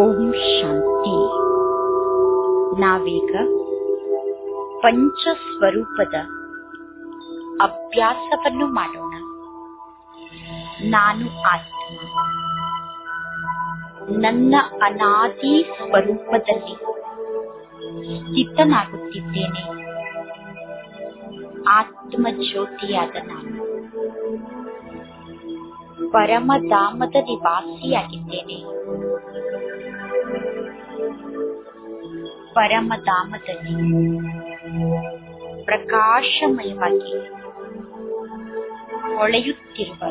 ಓಂ ಶಾಂತಿ ನಾವೀಗ ಪಂಚ ಸ್ವರೂಪದ ಅಭ್ಯಾಸವನ್ನು ಮಾಡೋಣ ನಾನು ಆತ್ಮ ನನ್ನ ಅನಾದಿ ಸ್ವರೂಪದಲ್ಲಿ ಸ್ಥಿತನಾಗುತ್ತಿದ್ದೇನೆ ಆತ್ಮ ಜ್ಯೋತಿಯಾದ ನಾನು ಪರಮಧಾಮದ ನಿವಾಸಿಯಾಗಿದ್ದೇನೆ ಪರಮಧಾಮದಲ್ಲಿ ಪ್ರಕಾಶಮಯವಾಗಿ ಹೊಳೆಯುತ್ತಿರುವ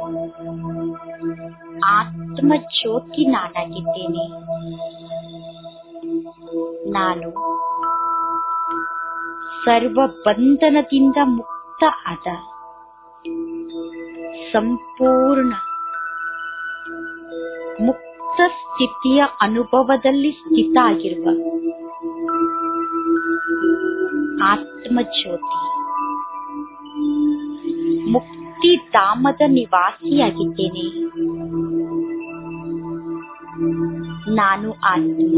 ಆತ್ಮ ಜ್ಯೋತಿ ನಾನಾಗಿದ್ದೇನೆ ನಾನು ಸರ್ವ ಬಂಧನದಿಂದ ಮುಕ್ತ ಆದ ಸಂಪೂರ್ಣ ಮುಕ್ತ ಸ್ಥಿತಿಯ ಅನುಭವದಲ್ಲಿ ಸ್ಥಿತ ಆಗಿರುವ ಆತ್ಮ ಜ್ಯೋತಿ ಮುಕ್ತಿ ಧಾಮದ ನಿವಾಸಿಯಾಗಿದ್ದೇನೆ ನಾನು ಆತ್ಮ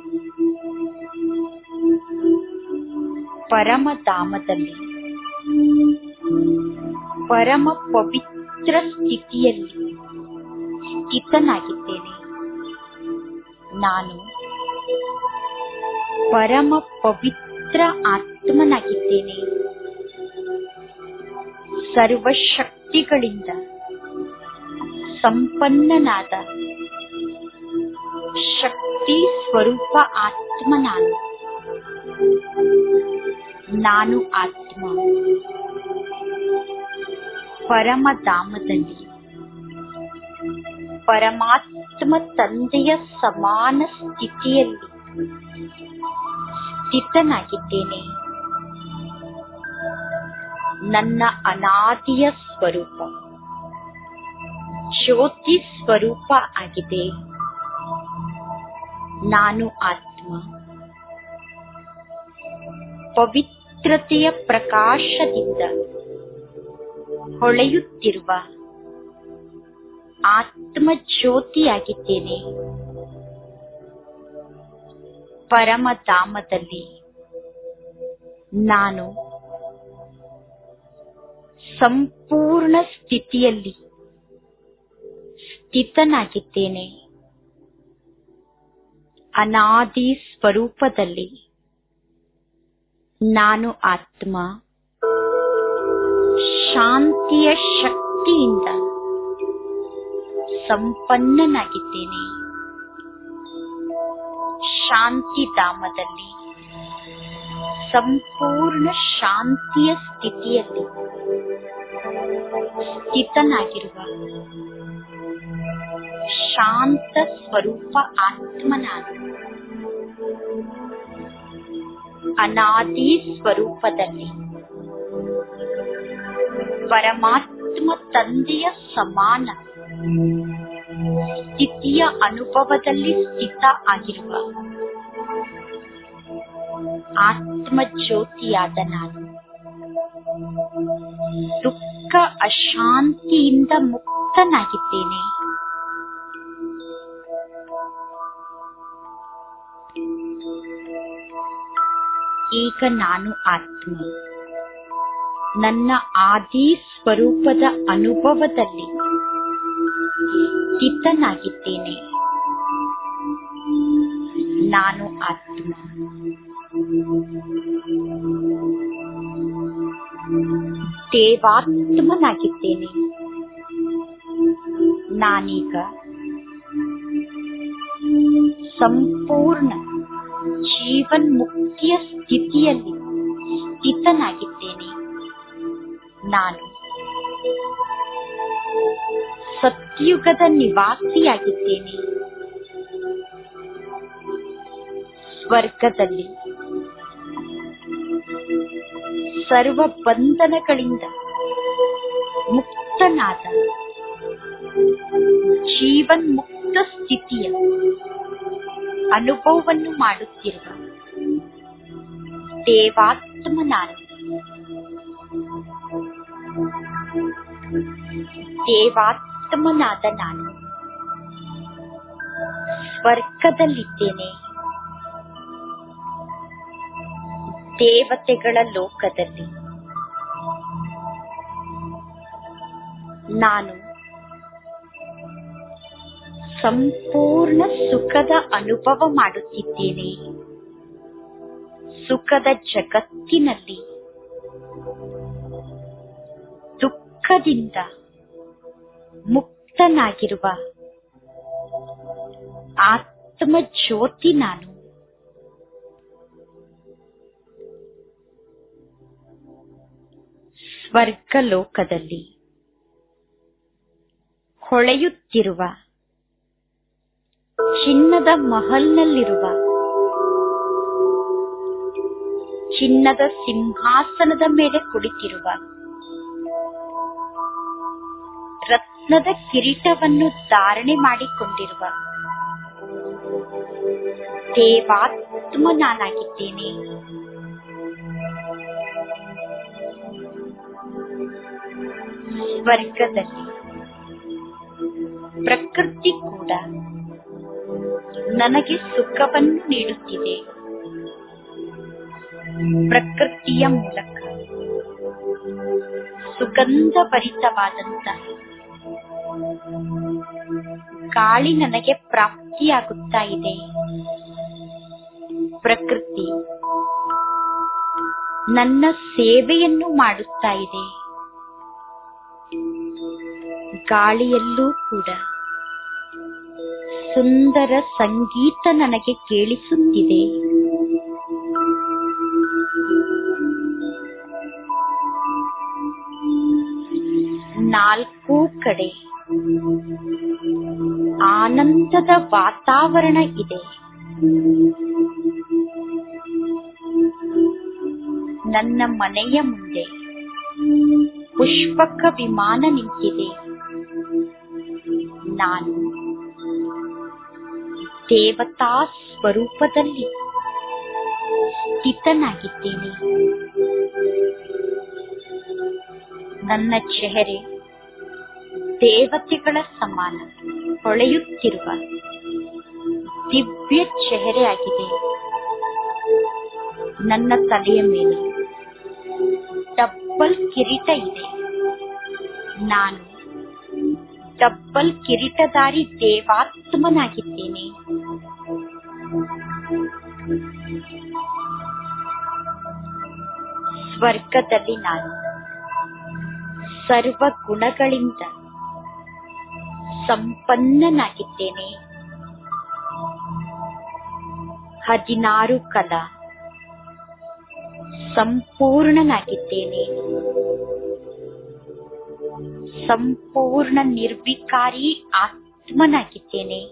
ಪರಮಧಾಮದಲ್ಲಿ ಪರಮ ಪವಿತ್ರ ಸ್ಥಿತಿಯಲ್ಲಿ ಸ್ಥಿತನಾಗಿದ್ದೇನೆ ನಾನು ಪರಮ ಪವಿತ್ರ ಆತ್ಮನಾಗಿದ್ದೇನೆ ಸರ್ವಶಕ್ತಿಗಳಿಂದ ಸಂಪನ್ನನಾದ ಶಕ್ತಿ ಸ್ವರೂಪ ಆತ್ಮ ನಾನು ನಾನು ಆತ್ಮ ಪರಮಧಾಮದಲ್ಲಿ ಪರಮಾತ್ಮ ತಂದೆಯ ಸಮಾನ ಸ್ಥಿತಿಯಲ್ಲಿ ಸ್ಥಿತನಾಗಿದ್ದೇನೆ ನನ್ನ ಅನಾದಿಯ ಸ್ವರೂಪ ಜ್ಯೋತಿ ಸ್ವರೂಪ ಆಗಿದೆ ನಾನು ಆತ್ಮ ಪವಿತ್ರತೆಯ ಪ್ರಕಾಶದಿಂದ ಹೊಳೆಯುತ್ತಿರುವ ಆತ್ಮ ಜ್ಯೋತಿಯಾಗಿದ್ದೇನೆ ಪರಮಧಾಮದಲ್ಲಿ ನಾನು ಸಂಪೂರ್ಣ ಸ್ಥಿತಿಯಲ್ಲಿ ಸ್ಥಿತನಾಗಿದ್ದೇನೆ ಅನಾದಿ ಸ್ವರೂಪದಲ್ಲಿ ನಾನು ಆತ್ಮ ಶಾಂತಿಯ ಶಕ್ತಿಯಿಂದ ಸಂಪನ್ನನಾಗಿದ್ದೇನೆ ಶಾಂತಿಧಾಮದಲ್ಲಿ ಸಂಪೂರ್ಣ ಶಾಂತಿಯ ಸ್ಥಿತಿಯಲ್ಲಿ ಸ್ಥಿತನಾಗಿರುವ ಶಾಂತ ಸ್ವರೂಪ ಆತ್ಮ ನಾನು ಅನಾದಿ ಸ್ವರೂಪದಲ್ಲಿ ಪರಮಾತ್ಮ ತಂದೆಯ ಸಮಾನ ಸ್ಥಿತಿಯ ಅನುಭವದಲ್ಲಿ ಸ್ಥಿತ ಆಗಿರುವ ಆತ್ಮ ಜ್ಯೋತಿಯಾದ ನಾನು ದುಃಖ ಅಶಾಂತಿಯಿಂದ ಮುಕ್ತನಾಗಿದ್ದೇನೆ ಈಗ ನಾನು ಆತ್ಮ ನನ್ನ ಆದಿ ಸ್ವರೂಪದ ಅನುಭವದಲ್ಲಿ ಸ್ಥಿತನಾಗಿದ್ದೇನೆ ನಾನು ಆತ್ಮ ದೇವಾತ್ಮನಾಗಿದ್ದೇನೆ ನಾನೀಗ ಸಂಪೂರ್ಣ ಜೀವನ್ ಮುಕ್ತಿಯ ಸ್ಥಿತಿಯಲ್ಲಿ ಸ್ಥಿತನಾಗಿದ್ದೇನೆ ನಾನು ಸತ್ಯುಗದ ನಿವಾಸಿಯಾಗಿದ್ದೇನೆ ಸ್ವರ್ಗದಲ್ಲಿ ಸರ್ವ ಬಂಧನಗಳಿಂದ ಮುಕ್ತನಾದ ಜೀವನ್ ಮುಕ್ತ ಸ್ಥಿತಿಯ ಅನುಭವವನ್ನು ಮಾಡುತ್ತಿರುವ ದೇವಾತ್ಮ ನಾನು ದೇವಾತ್ಮನಾದ ನಾನು ಸ್ವರ್ಗದಲ್ಲಿದ್ದೇನೆ ದೇವತೆಗಳ ಲೋಕದಲ್ಲಿ ನಾನು ಸಂಪೂರ್ಣ ಸುಖದ ಅನುಭವ ಮಾಡುತ್ತಿದ್ದೇನೆ ಸುಖದ ಜಗತ್ತಿನಲ್ಲಿ ದುಃಖದಿಂದ ಮುಕ್ತನಾಗಿರುವ ಆತ್ಮ ಜ್ಯೋತಿ ನಾನು ಸ್ವರ್ಗಲೋಕದಲ್ಲಿ ಹೊಳೆಯುತ್ತಿರುವ ಚಿನ್ನದ ಮಹಲ್ನಲ್ಲಿರುವ ಚಿನ್ನದ ಸಿಂಹಾಸನದ ಮೇಲೆ ಕುಳಿತಿರುವ ರತ್ನದ ಕಿರೀಟವನ್ನು ಧಾರಣೆ ಮಾಡಿಕೊಂಡಿರುವ ದೇವಾತ್ಮ ನಾನಾಗಿದ್ದೇನೆ ಸ್ವರ್ಗದಲ್ಲಿ ಪ್ರಕೃತಿ ಕೂಡ ನನಗೆ ಸುಖವನ್ನು ನೀಡುತ್ತಿದೆ ಪ್ರಕೃತಿಯ ಮೂಲಕ ಸುಗಂಧಭರಿತವಾದಂತಹ ಗಾಳಿ ನನಗೆ ಪ್ರಾಪ್ತಿಯಾಗುತ್ತಾ ಇದೆ ಪ್ರಕೃತಿ ನನ್ನ ಸೇವೆಯನ್ನು ಮಾಡುತ್ತಾ ಇದೆ ಗಾಳಿಯಲ್ಲೂ ಕೂಡ ಸುಂದರ ಸಂಗೀತ ನನಗೆ ಕೇಳಿಸುತ್ತಿದೆ ನಾಲ್ಕೂ ಕಡೆ ಆನಂದದ ವಾತಾವರಣ ಇದೆ ನನ್ನ ಮನೆಯ ಮುಂದೆ ಪುಷ್ಪಕ ವಿಮಾನ ನಿಂತಿದೆ ನಾನು ದೇವತಾ ಸ್ವರೂಪದಲ್ಲಿ ಸ್ಥಿತನಾಗಿದ್ದೇನೆ ನನ್ನ ಚೆಹರೆ ದೇವತೆಗಳ ಸಮಾನ ಹೊಳೆಯುತ್ತಿರುವ ದಿವ್ಯ ಚೆಹರೆ ಆಗಿದೆ ನನ್ನ ತಲೆಯ ಮೇಲೆ ಡಬ್ಬಲ್ ಕಿರೀಟ ಇದೆ ನಾನು ಡಬ್ಬಲ್ ಕಿರೀಟಧಾರಿ ದೇವಾತ್ಮನಾಗಿದ್ದೇನೆ ಸ್ವರ್ಗದಲ್ಲಿ ನಾನು ಸರ್ವ ಗುಣಗಳಿಂದ ಸಂಪನ್ನನಾಗಿದ್ದೇನೆ ಹದಿನಾರು ಕಲಾ ಸಂಪೂರ್ಣನಾಗಿದ್ದೇನೆ ಸಂಪೂರ್ಣ ನಿರ್ವಿಕಾರಿ ಆತ್ಮನಾಗಿದ್ದೇನೆ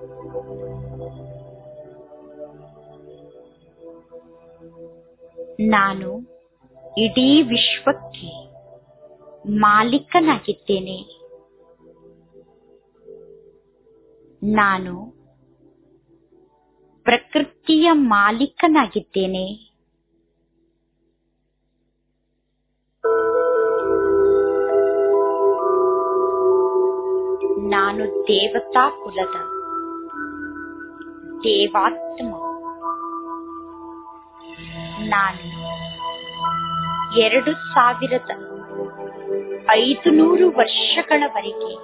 ನಾನು ಇಡೀ ವಿಶ್ವಕ್ಕೆ ಮಾಲೀಕನಾಗಿದ್ದೇನೆ ನಾನು ಪ್ರಕೃತಿಯ ಮಾಲೀಕನಾಗಿದ್ದೇನೆ ನಾನು ದೇವತಾ ಕುಲದ ದೇವಾತ್ಮ ನಾನು ಎರಡು ಸಾವಿರದ ಐದು ನೂರು ವರ್ಷಗಳವರೆಗೆ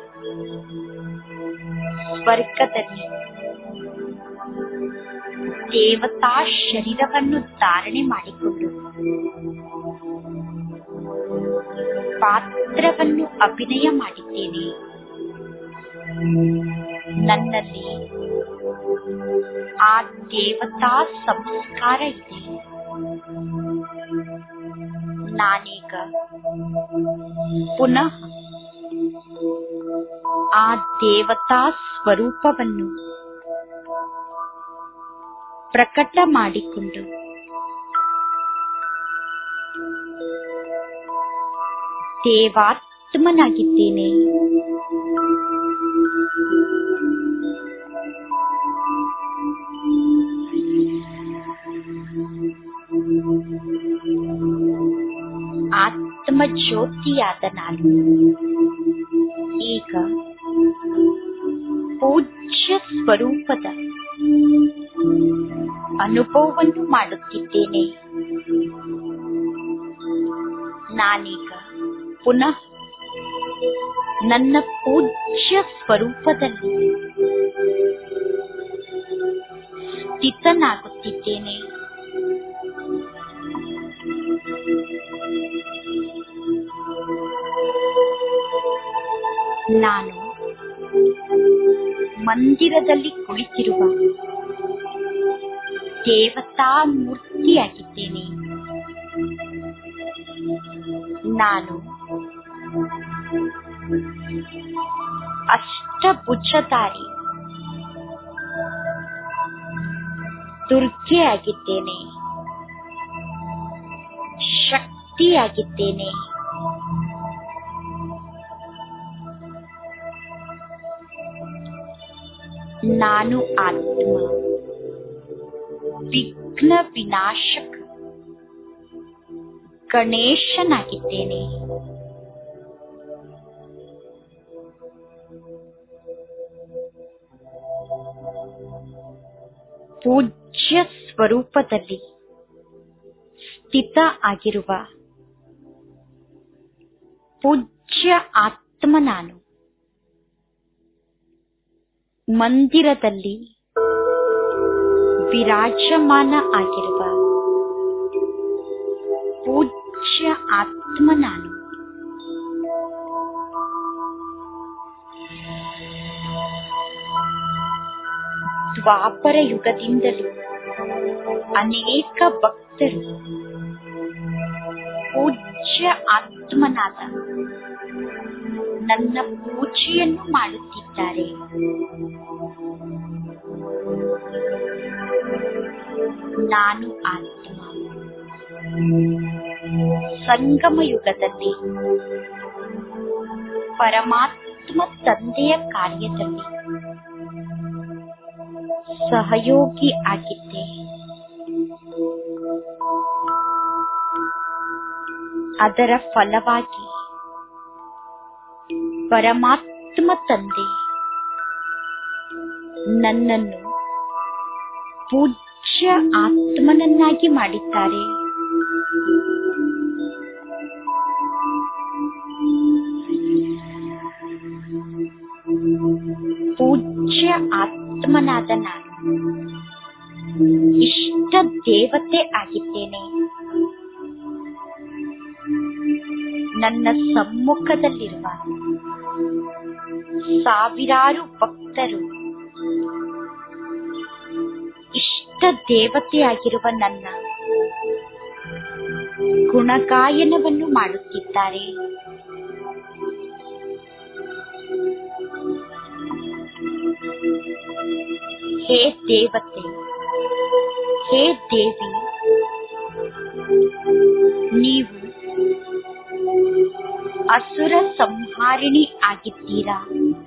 ಸ್ವರ್ಗದಲ್ಲಿ ದೇವತಾ ಶರೀರವನ್ನು ಧಾರಣೆ ಮಾಡಿಕೊಂಡು ಪಾತ್ರವನ್ನು ಅಭಿನಯ ಮಾಡಿದ್ದೇನೆ ನನ್ನಲ್ಲಿ ಆ ದೇವತಾ ಸಂಸ್ಕಾರ ಇದೆ ನಾನೀಗ ಪುನಃ ಆ ದೇವತಾ ಸ್ವರೂಪವನ್ನು ಪ್ರಕಟ ಮಾಡಿಕೊಂಡು ದೇವಾತ್ಮನಾಗಿದ್ದೇನೆ ಆತ್ಮ ಜ್ಯೋತಿಯಾದ ನಾನು ಈಗ ಪೂಜ್ಯ ಪೂಜ್ಯ ಸ್ವರೂಪದ ಅನುಭವವನ್ನು ಮಾಡುತ್ತಿದ್ದೇನೆ ನಾನೀಗ ಪುನಃ ನನ್ನ ಪೂಜ್ಯ ಸ್ವರೂಪದಲ್ಲಿ ಸ್ಥಿತನಾಗುತ್ತಿದ್ದೇನೆ ನಾನು ಮಂದಿರದಲ್ಲಿ ಕುಳಿತಿರುವ ದೇವತಾ ಮೂರ್ತಿಯಾಗಿದ್ದೇನೆ ನಾನು ಅಷ್ಟಭುಜಧಾರಿ ದುರ್ಗೆಯಾಗಿದ್ದೇನೆ ಶಕ್ತಿಯಾಗಿದ್ದೇನೆ ನಾನು ಆತ್ಮ ವಿಘ್ನ ವಿನಾಶಕ ಗಣೇಶನಾಗಿದ್ದೇನೆ ಪೂಜ್ಯ ಸ್ವರೂಪದಲ್ಲಿ ಸ್ಥಿತ ಆಗಿರುವ ಪೂಜ್ಯ ಆತ್ಮ ನಾನು ಮಂದಿರದಲ್ಲಿ ವಿರಾಜಮಾನ ಆಗಿರುವ ಪೂಜ್ಯ ಆತ್ಮ ನಾನು ದ್ವಾಪರ ಯುಗದಿಂದಲೂ ಅನೇಕ ಭಕ್ತರು ಪೂಜ್ಯ ಆತ್ಮನಾದ ನನ್ನ ಪೂಜೆಯನ್ನು ಮಾಡುತ್ತಿದ್ದಾರೆ ನಾನು ಆತ್ಮ ಸಂಗಮ ಯುಗದಲ್ಲಿ ಪರಮಾತ್ಮ ತಂದೆಯ ಕಾರ್ಯದಲ್ಲಿ ಸಹಯೋಗಿ ಆಗಿದ್ದೆ ಅದರ ಫಲವಾಗಿ ಪರಮಾತ್ಮ ತಂದೆ ನನ್ನನ್ನು ಪೂಜ್ಯ ಆತ್ಮನನ್ನಾಗಿ ಮಾಡಿದ್ದಾರೆ ಪೂಜ್ಯ ಆತ್ಮನಾದ ನಾನು ಇಷ್ಟ ದೇವತೆ ಆಗಿದ್ದೇನೆ ನನ್ನ ಸಮ್ಮುಖದಲ್ಲಿರುವ ಸಾವಿರಾರು ಭಕ್ತರು ಇಷ್ಟ ದೇವತೆಯಾಗಿರುವ ನನ್ನ ಗುಣಗಾಯನವನ್ನು ಮಾಡುತ್ತಿದ್ದಾರೆ ಹೇ ದೇವತೆ ಹೇ ದೇವಿ ನೀವು ಅಸುರ ಸಂಹಾರಿಣಿ ಆಗಿದ್ದೀರಾ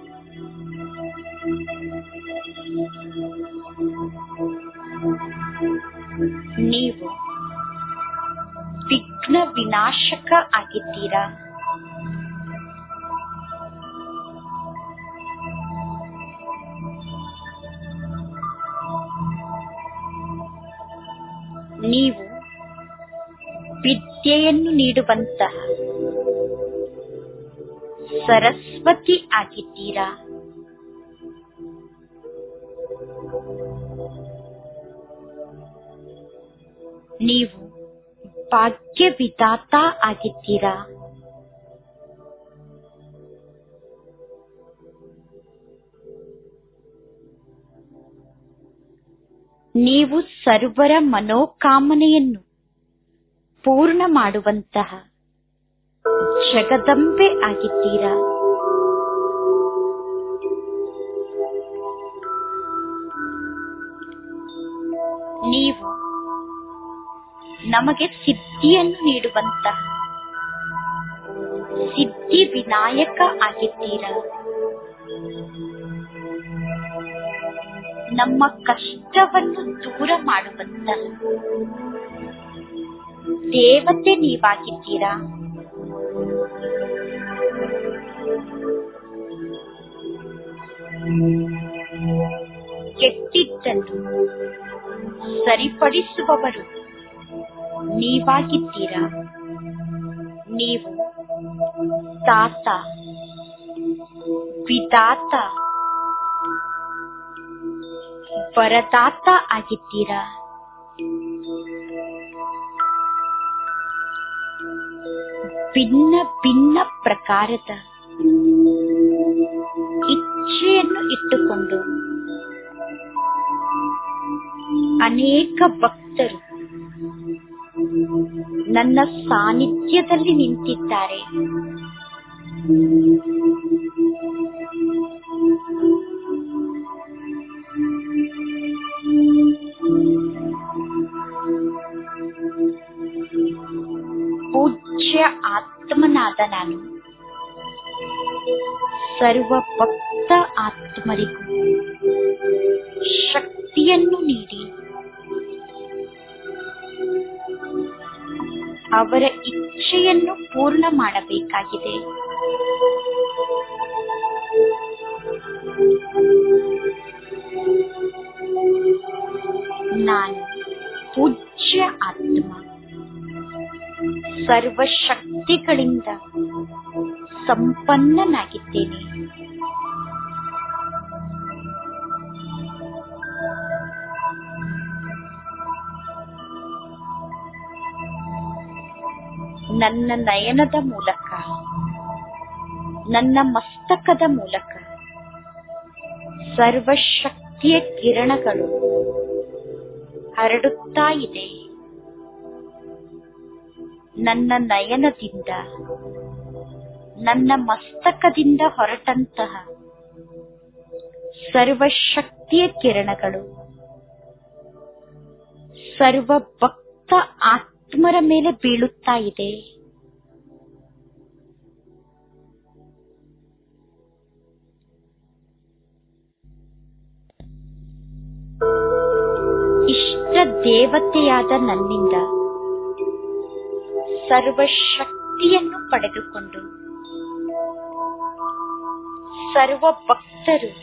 ನೀವು ವಿಘ್ನ ವಿನಾಶಕ ಆಗಿದ್ದೀರಾ ನೀವು ವಿದ್ಯೆಯನ್ನು ನೀಡುವಂತಹ ಸರಸ್ವತಿ ಆಗಿದ್ದೀರಾ ನೀವು ಭಾಗ್ಯ ವಿಧಾತ ಆಗಿದ್ದೀರಾ ನೀವು ಸರ್ವರ ಮನೋಕಾಮನೆಯನ್ನು ಪೂರ್ಣ ಮಾಡುವಂತಹ ಜಗದಂಬೆ ಆಗಿದ್ದೀರಾ ನೀವು ನಮಗೆ ಸಿದ್ಧಿಯನ್ನು ನೀಡುವಂತಹ ಸಿದ್ಧಿ ವಿನಾಯಕ ಆಗಿದ್ದೀರಾ ನಮ್ಮ ಕಷ್ಟವನ್ನು ದೂರ ಮಾಡುವಂತಹ ದೇವತೆ ನೀವಾಗಿದ್ದೀರಾ ಕೆಟ್ಟಿದ್ದನ್ನು ಸರಿಪಡಿಸುವವರು ನೀವಾಗಿದ್ದೀರಾ ನೀವು ತಾತ ವಿದಾತ ವರದಾತ ಆಗಿದ್ದೀರಾ ಭಿನ್ನ ಭಿನ್ನ ಪ್ರಕಾರದ ಇಚ್ಛೆಯನ್ನು ಇಟ್ಟುಕೊಂಡು ಅನೇಕ ಭಕ್ತರು ನನ್ನ ಸಾನ್ನಿಧ್ಯದಲ್ಲಿ ನಿಂತಿದ್ದಾರೆ ಪೂಜ್ಯ ಆತ್ಮನಾದ ನಾನು ಸರ್ವ ಭಕ್ತ ಆತ್ಮರಿಗೂ ಶಕ್ತಿಯನ್ನು ನೀಡಿ ಅವರ ಇಚ್ಛೆಯನ್ನು ಪೂರ್ಣ ಮಾಡಬೇಕಾಗಿದೆ ನಾನು ಪೂಜ್ಯ ಆತ್ಮ ಸರ್ವಶಕ್ತಿಗಳಿಂದ ಸಂಪನ್ನನಾಗಿದ್ದೇನೆ ನನ್ನ ನಯನದ ಮೂಲಕ ನನ್ನ ಮಸ್ತಕದ ಮೂಲಕ ಸರ್ವಶಕ್ತಿಯ ಕಿರಣಗಳು ಹರಡುತ್ತಾ ಇದೆ ನನ್ನ ನಯನದಿಂದ ನನ್ನ ಮಸ್ತಕದಿಂದ ಹೊರಟಂತಹ ಸರ್ವಶಕ್ತಿಯ ಕಿರಣಗಳು ಸರ್ವ ಭಕ್ತ ಆತ್ಮರ ಮೇಲೆ ಬೀಳುತ್ತಾ ಇದೆ ಇಷ್ಟ ದೇವತೆಯಾದ ನನ್ನಿಂದ ಸರ್ವಶಕ್ತಿಯನ್ನು ಪಡೆದುಕೊಂಡು ಸರ್ವ ಭಕ್ತರು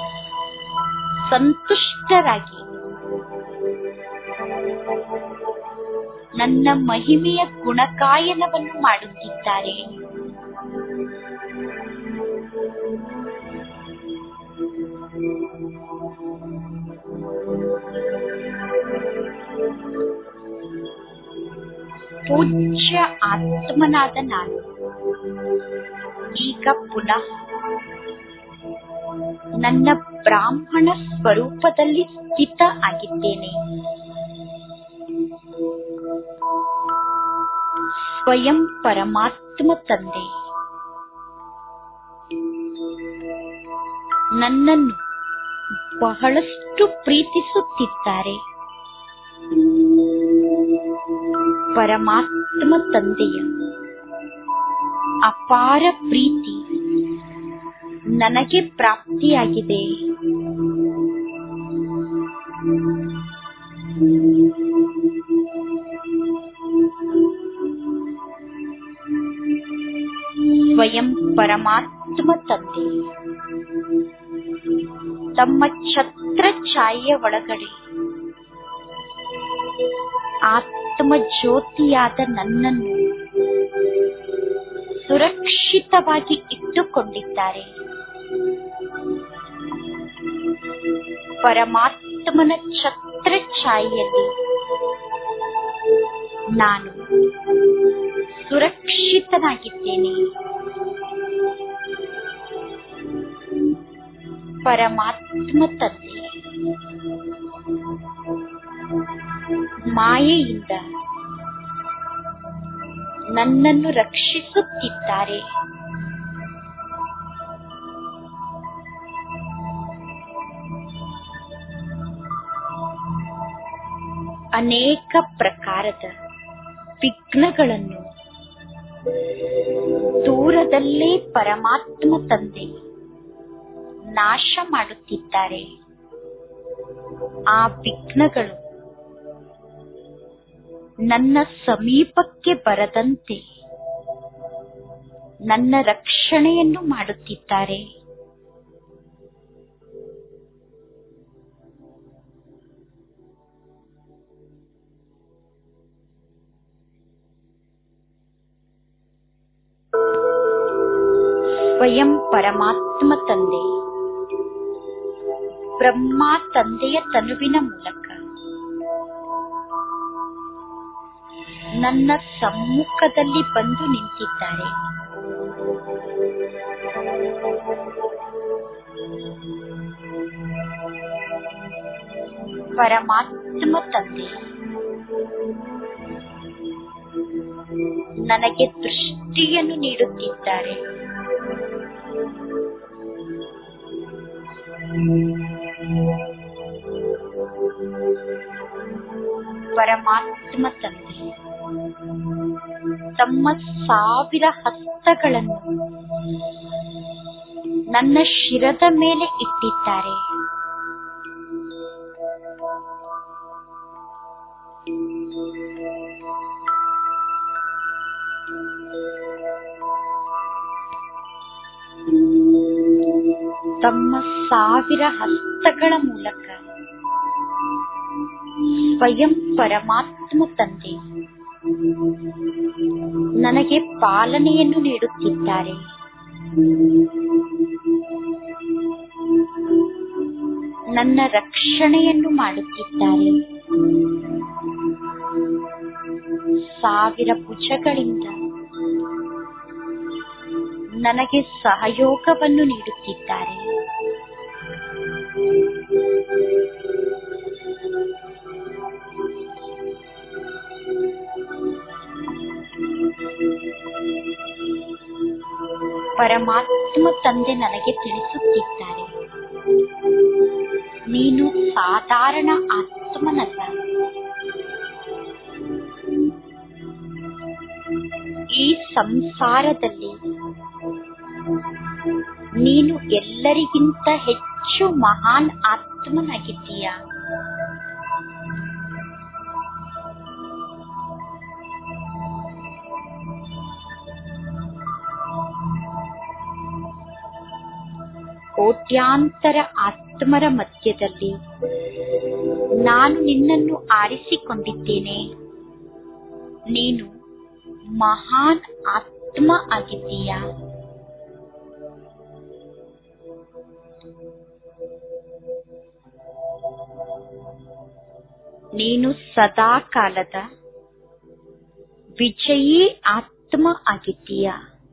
ಸಂತುಷ್ಟರಾಗಿ ನನ್ನ ಮಹಿಮೆಯ ಗುಣಗಾಯನವನ್ನು ಮಾಡುತ್ತಿದ್ದಾರೆ ಪೂಜ್ಯ ಆತ್ಮನಾದ ನಾನು ಈಗ ಪುನಃ ನನ್ನ ಬ್ರಾಹ್ಮಣ ಸ್ವರೂಪದಲ್ಲಿ ಸ್ಥಿತ ಆಗಿದ್ದೇನೆ ಸ್ವಯಂ ಪರಮಾತ್ಮ ತಂದೆ ನನ್ನನ್ನು ಬಹಳಷ್ಟು ಪ್ರೀತಿಸುತ್ತಿದ್ದಾರೆ ಪರಮಾತ್ಮ ತಂದೆಯ ಅಪಾರ ಪ್ರೀತಿ ನನಗೆ ಪ್ರಾಪ್ತಿಯಾಗಿದೆ ಸ್ವಯಂ ಪರಮಾತ್ಮ ತಂದೆ ತಮ್ಮ ಛತ್ರ ಛಾಯೆಯ ಒಳಗಡೆ ಆತ್ಮ ಜ್ಯೋತಿಯಾದ ನನ್ನನ್ನು ಸುರಕ್ಷಿತವಾಗಿ ಇಟ್ಟುಕೊಂಡಿದ್ದಾರೆ ಪರಮಾತ್ಮನ ಛತ್ರ ಛಾಯೆಯಲ್ಲಿ ನಾನು ಸುರಕ್ಷಿತನಾಗಿದ್ದೇನೆ ಪರಮಾತ್ಮ ತಂದೆ ಮಾಯೆಯಿಂದ ನನ್ನನ್ನು ರಕ್ಷಿಸುತ್ತಿದ್ದಾರೆ ಅನೇಕ ಪ್ರಕಾರದ ವಿಘ್ನಗಳನ್ನು ದೂರದಲ್ಲೇ ಪರಮಾತ್ಮ ತಂದೆ ನಾಶ ಮಾಡುತ್ತಿದ್ದಾರೆ ಆ ವಿಘ್ನಗಳು ನನ್ನ ಸಮೀಪಕ್ಕೆ ಬರದಂತೆ ನನ್ನ ರಕ್ಷಣೆಯನ್ನು ಮಾಡುತ್ತಿದ್ದಾರೆ ಸ್ವಯಂ ಪರಮಾತ್ಮ ತಂದೆ ಬ್ರಹ್ಮ ತಂದೆಯ ತನುವಿನ ಮೂಲಕ ನನ್ನ ಸಮ್ಮುಖದಲ್ಲಿ ಬಂದು ನಿಂತಿದ್ದಾರೆ ಪರಮಾತ್ಮ ತಂದೆ ನನಗೆ ದೃಷ್ಟಿಯನ್ನು ನೀಡುತ್ತಿದ್ದಾರೆ ಪರಮಾತ್ಮ ತಂದೆ ತಮ್ಮ ಸಾವಿರ ಹಸ್ತಗಳನ್ನು ನನ್ನ ಶಿರದ ಮೇಲೆ ಇಟ್ಟಿದ್ದಾರೆ ತಮ್ಮ ಸಾವಿರ ಹಸ್ತಗಳ ಮೂಲಕ ಸ್ವಯಂ ಪರಮಾತ್ಮ ತಂದೆ ನನಗೆ ಪಾಲನೆಯನ್ನು ನೀಡುತ್ತಿದ್ದಾರೆ ನನ್ನ ರಕ್ಷಣೆಯನ್ನು ಮಾಡುತ್ತಿದ್ದಾರೆ ಸಾವಿರ ಭುಜಗಳಿಂದ ನನಗೆ ಸಹಯೋಗವನ್ನು ನೀಡುತ್ತಿದ್ದಾರೆ ಪರಮಾತ್ಮ ತಂದೆ ನನಗೆ ತಿಳಿಸುತ್ತಿದ್ದಾರೆ ನೀನು ಸಾಧಾರಣ ಆತ್ಮನಲ್ಲ ಈ ಸಂಸಾರದಲ್ಲಿ ನೀನು ಎಲ್ಲರಿಗಿಂತ ಹೆಚ್ಚು ಮಹಾನ್ ಆತ್ಮನಾಗಿದ್ದೀಯ ಕೋಟ್ಯಾಂತರ ಆತ್ಮರ ಮಧ್ಯದಲ್ಲಿ ನಾನು ನಿನ್ನನ್ನು ಆರಿಸಿಕೊಂಡಿದ್ದೇನೆ ನೀನು ಮಹಾನ್ ಆತ್ಮ ಆಗಿದ್ದೀಯ ನೀನು ಸದಾ ಕಾಲದ ವಿಜಯೀ ಆತ್ಮ ಆಗಿದ್ದೀಯ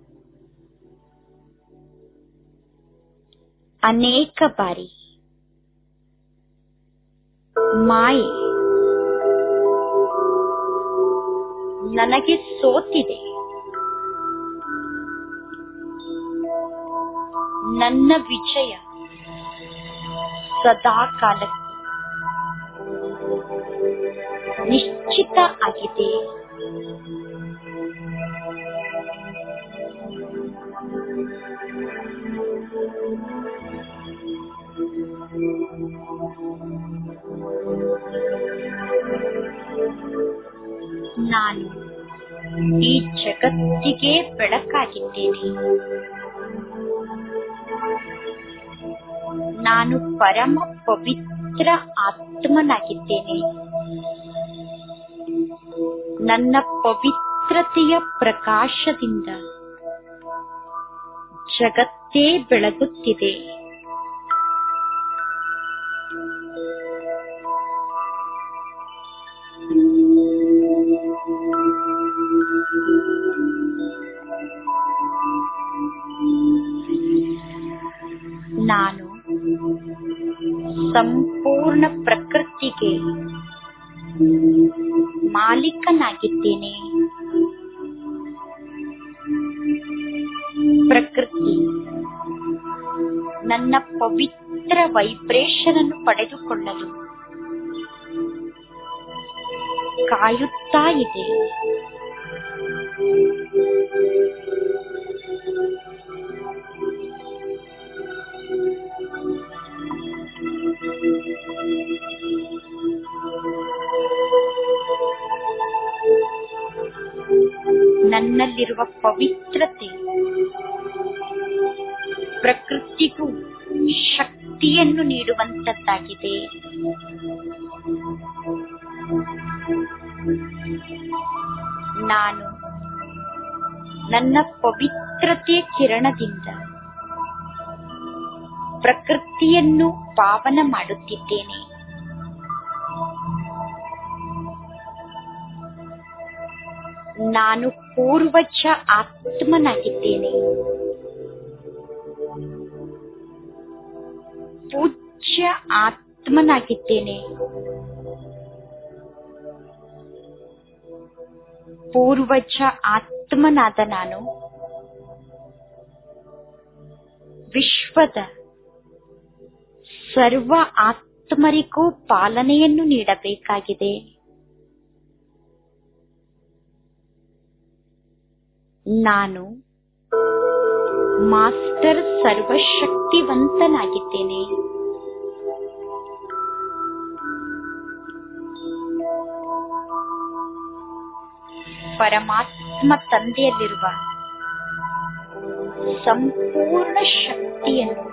ಅನೇಕ ಬಾರಿ ಮಾಯೆ ನನಗೆ ಸೋತಿದೆ ನನ್ನ ವಿಜಯ ಸದಾ ಕಾಲಕ್ಕೆ ನಿಶ್ಚಿತ ಆಗಿದೆ ನಾನು ಈ ಜಗತ್ತಿಗೆ ಬೆಳಕಾಗಿದ್ದೇನೆ ನಾನು ಪರಮ ಪವಿತ್ರ ಆತ್ಮನಾಗಿದ್ದೇನೆ ನನ್ನ ಪವಿತ್ರತೆಯ ಪ್ರಕಾಶದಿಂದ ಜಗತ್ತೇ ಬೆಳಗುತ್ತಿದೆ ನಾನು ಸಂಪೂರ್ಣ ಪ್ರಕೃತಿಗೆ ಮಾಲೀಕನಾಗಿದ್ದೇನೆ ಪ್ರಕೃತಿ ನನ್ನ ಪವಿತ್ರ ವೈಬ್ರೇಷನ್ ಅನ್ನು ಪಡೆದುಕೊಳ್ಳಲು ಕಾಯುತ್ತಾ ಇದೆ ನನ್ನಲ್ಲಿರುವ ಪವಿತ್ರತೆ ಪ್ರಕೃತಿಗೂ ಶಕ್ತಿಯನ್ನು ನೀಡುವಂತದ್ದಾಗಿದೆ ನಾನು ನನ್ನ ಪವಿತ್ರತೆಯ ಕಿರಣದಿಂದ ಪ್ರಕೃತಿಯನ್ನು ಪಾವನ ಮಾಡುತ್ತಿದ್ದೇನೆ ನಾನು ಪೂರ್ವಜ ಆತ್ಮನಾಗಿದ್ದೇನೆ ಪೂಜ್ಯ ಆತ್ಮನಾಗಿದ್ದೇನೆ ಪೂರ್ವಜ ಆತ್ಮನಾದ ನಾನು ವಿಶ್ವದ ಸರ್ವ ಆತ್ಮರಿಗೂ ಪಾಲನೆಯನ್ನು ನೀಡಬೇಕಾಗಿದೆ ನಾನು ಮಾಸ್ಟರ್ ಸರ್ವಶಕ್ತಿವಂತನಾಗಿದ್ದೇನೆ ಪರಮಾತ್ಮ ತಂದೆಯಲ್ಲಿರುವ ಸಂಪೂರ್ಣ ಶಕ್ತಿಯನ್ನು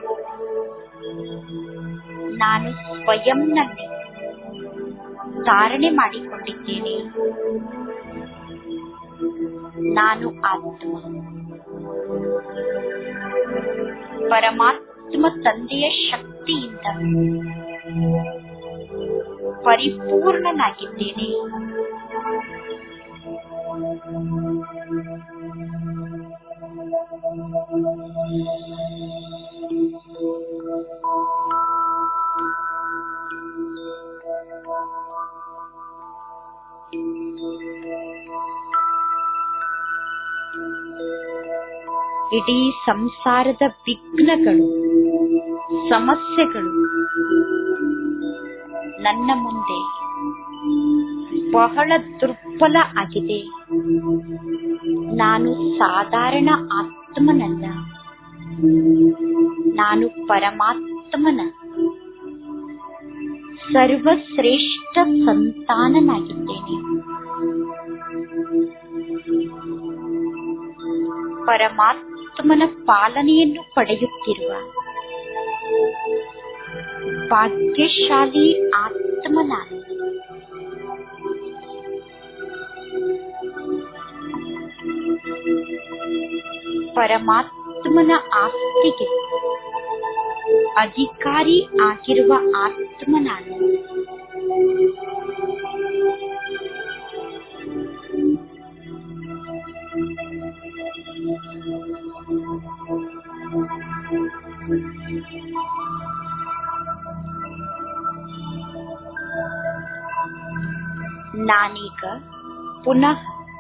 ನಾನು ಸ್ವಯಂನಲ್ಲಿ ಧಾರಣೆ ಮಾಡಿಕೊಂಡಿದ್ದೇನೆ ನಾನು ಆತ್ಮ ಪರಮಾತ್ಮ ತಂದೆಯ ಶಕ್ತಿಯಿಂದ ಪರಿಪೂರ್ಣನಾಗಿದ್ದೇನೆ ಇಡೀ ಸಂಸಾರದ ವಿಘ್ನಗಳು ಸಮಸ್ಯೆಗಳು ನನ್ನ ಮುಂದೆ ಬಹಳ ದುರ್ಬಲ ಆಗಿದೆ ನಾನು ಸಾಧಾರಣ ಆತ್ಮನಲ್ಲ ನಾನು ಪರಮಾತ್ಮನ ಸರ್ವಶ್ರೇಷ್ಠ ಸಂತಾನನಾಗಿದ್ದೇನೆ ಪರಮಾತ್ಮನ ಪಾಲನೆಯನ್ನು ಪಡೆಯುತ್ತಿರುವ ಭಾಗ್ಯಶಾಲಿ ಆತ್ಮ ನಾನು ಪರಮಾತ್ಮನ ಆಸ್ತಿಗೆ ಅಧಿಕಾರಿ ಆಗಿರುವ ಆತ್ಮ ನಾನು ನಾನೀಗ ಪುನಃ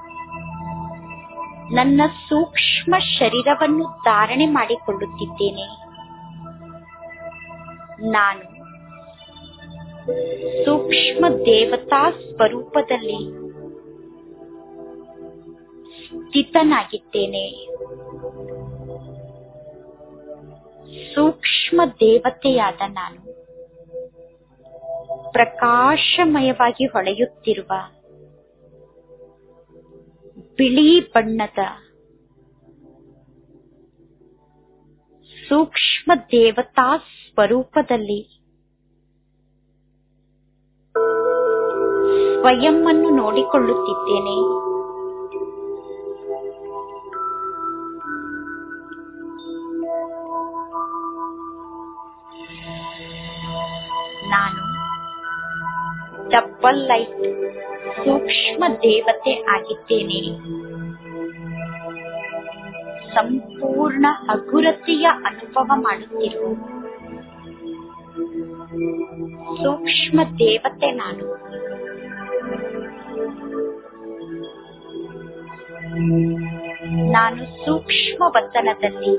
ನನ್ನ ಸೂಕ್ಷ್ಮ ಶರೀರವನ್ನು ಧಾರಣೆ ಮಾಡಿಕೊಳ್ಳುತ್ತಿದ್ದೇನೆ ನಾನು ಸೂಕ್ಷ್ಮ ದೇವತಾ ಸ್ವರೂಪದಲ್ಲಿ ಸ್ಥಿತನಾಗಿದ್ದೇನೆ ಸೂಕ್ಷ್ಮ ದೇವತೆಯಾದ ನಾನು ಪ್ರಕಾಶಮಯವಾಗಿ ಹೊಳೆಯುತ್ತಿರುವ ಬಿಳಿ ಬಣ್ಣದ ಸೂಕ್ಷ್ಮ ದೇವತಾ ಸ್ವರೂಪದಲ್ಲಿ ಸ್ವಯಂ ಅನ್ನು ನೋಡಿಕೊಳ್ಳುತ್ತಿದ್ದೇನೆ ನಾನು ಡಬ್ಬಲ್ ಲೈಟ್ ಸೂಕ್ಷ್ಮ ದೇವತೆ ಆಗಿದ್ದೇನೆ ಸಂಪೂರ್ಣ ಹಗುರತೆಯ ಅನುಭವ ಮಾಡುತ್ತಿರುವ ಸೂಕ್ಷ್ಮ ದೇವತೆ ನಾನು ನಾನು ಸೂಕ್ಷ್ಮ ವತನದಲ್ಲಿ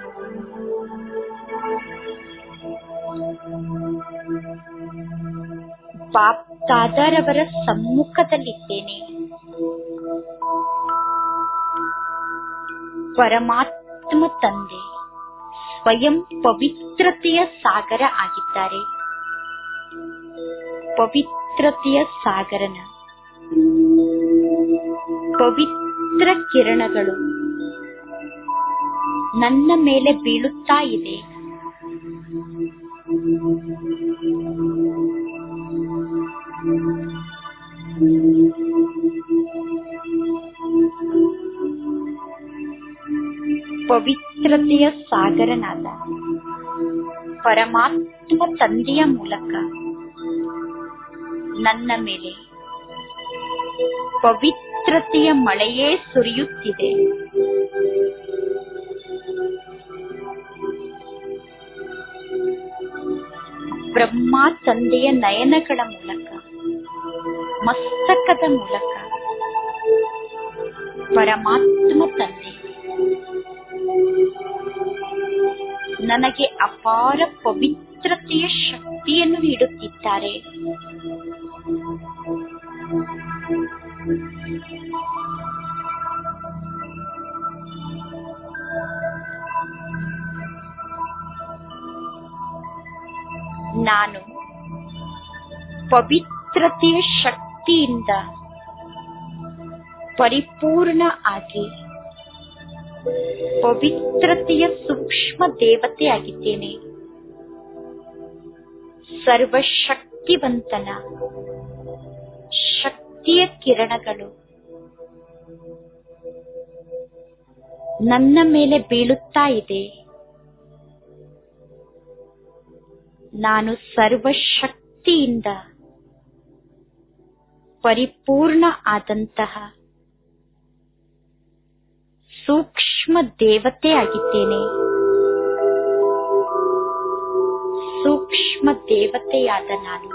ಬಾಪ್ ದಾದಾರವರ ಸಮ್ಮುಖದಲ್ಲಿದ್ದೇನೆ ಪರಮಾತ್ಮ ತಂದೆ ಸ್ವಯಂ ಪವಿತ್ರತೆಯ ಸಾಗರ ಆಗಿದ್ದಾರೆ ಪವಿತ್ರತೆಯ ಸಾಗರನ ಪವಿತ್ರ ಕಿರಣಗಳು ನನ್ನ ಮೇಲೆ ಬೀಳುತ್ತಾ ಇದೆ ಪವಿತ್ರತೆಯ ಸಾಗರನಾದ ಪರಮಾತ್ಮ ತಂದೆಯ ಮೂಲಕ ನನ್ನ ಮೇಲೆ ಪವಿತ್ರತೆಯ ಮಳೆಯೇ ಸುರಿಯುತ್ತಿದೆ ಬ್ರಹ್ಮ ತಂದೆಯ ನಯನಗಳ ಮೂಲಕ ಮಸ್ತಕದ ಮೂಲಕ ಪರಮಾತ್ಮ ತಂದೆ ನನಗೆ ಅಪಾರ ಪವಿತ್ರತೆಯ ಶಕ್ತಿಯನ್ನು ನೀಡುತ್ತಿದ್ದಾರೆ ನಾನು ಪವಿತ್ರತೆಯ ಶಕ್ತಿಯಿಂದ ಪರಿಪೂರ್ಣ ಆಗಿ ಪವಿತ್ರತೆಯ ಸೂಕ್ಷ್ಮ ದೇವತೆಯಾಗಿದ್ದೇನೆ ಸರ್ವಶಕ್ತಿವಂತನ ಶಕ್ತಿಯ ಕಿರಣಗಳು ನನ್ನ ಮೇಲೆ ಬೀಳುತ್ತಾ ಇದೆ ನಾನು ಸರ್ವಶಕ್ತಿಯಿಂದ ಪರಿಪೂರ್ಣ ಆದಂತಹ ಸೂಕ್ಷ್ಮ ದೇವತೆಯಾಗಿದ್ದೇನೆ ಸೂಕ್ಷ್ಮ ದೇವತೆಯಾದ ನಾನು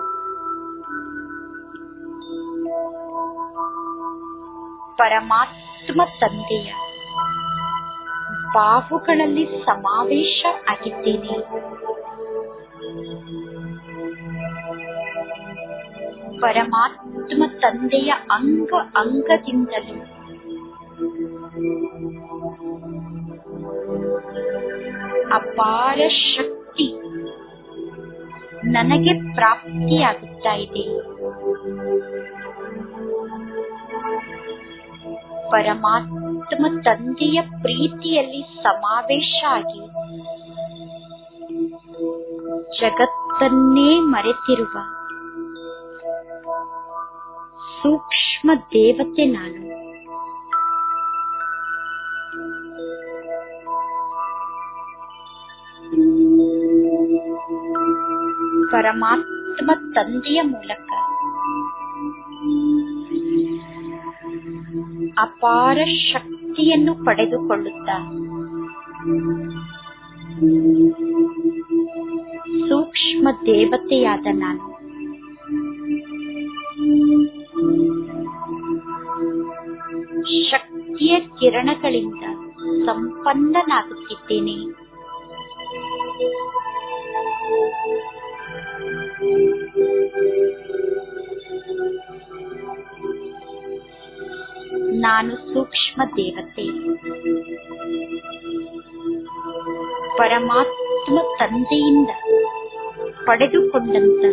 ಪರಮಾತ್ಮ ತಂದೆಯ ಬಾಹುಗಳಲ್ಲಿ ಸಮಾವೇಶ ಆಗಿದ್ದೇನೆ ಪರಮಾತ್ಮ ತಂದೆಯ ಅಂಗ ಅಂಗದಿಂದಲೂ ಅಪಾರ ಶಕ್ತಿ ನನಗೆ ಪ್ರಾಪ್ತಿಯಾಗುತ್ತಾ ಇದೆ ಪರಮಾತ್ಮ ತಂದೆಯ ಪ್ರೀತಿಯಲ್ಲಿ ಸಮಾವೇಶ ಆಗಿ ಜಗತ್ತನ್ನೇ ಮರೆತಿರುವ ಸೂಕ್ಷ್ಮ ದೇವತೆ ನಾನು ಪರಮಾತ್ಮ ತಂದೆಯ ಮೂಲಕ ಅಪಾರ ಶಕ್ತಿಯನ್ನು ಪಡೆದುಕೊಳ್ಳುತ್ತಾ ಸೂಕ್ಷ್ಮ ದೇವತೆಯಾದ ನಾನು ಶಕ್ತಿಯ ಕಿರಣಗಳಿಂದ ಸಂಪನ್ನನಾಗುತ್ತಿದ್ದೇನೆ ನಾನು ಸೂಕ್ಷ್ಮ ದೇವತೆ ಪರಮಾತ್ಮ ತಂದೆಯಿಂದ ಪಡೆದುಕೊಂಡಂತಹ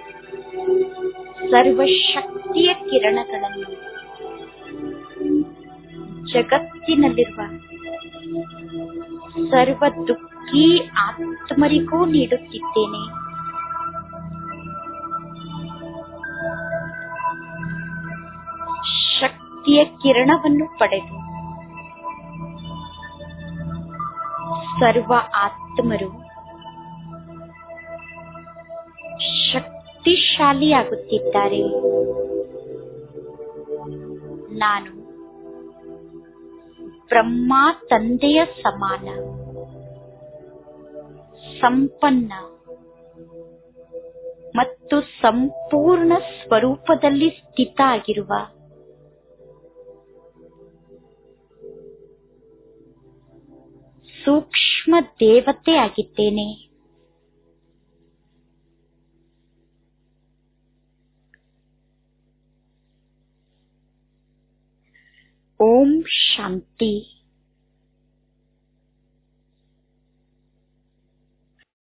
ಸರ್ವಶಕ್ತಿಯ ಕಿರಣಗಳನ್ನು ಜಗತ್ತಿನಲ್ಲಿರುವ ಸರ್ವ ದುಃಖಿ ಆತ್ಮರಿಗೂ ನೀಡುತ್ತಿದ್ದೇನೆ ಶಕ್ತಿಯ ಕಿರಣವನ್ನು ಪಡೆದು ಸರ್ವ ಆತ್ಮರು ಶಕ್ತಿಶಾಲಿಯಾಗುತ್ತಿದ್ದಾರೆ ನಾನು ಬ್ರಹ್ಮ ತಂದೆಯ ಸಮಾನ ಸಂಪನ್ನ ಮತ್ತು ಸಂಪೂರ್ಣ ಸ್ವರೂಪದಲ್ಲಿ ಸ್ಥಿತ ಆಗಿರುವ ಸೂಕ್ಷ್ಮ ದೇವತೆ ಆಗಿದ್ದೇನೆ ಓಂ ಶಾಂತಿ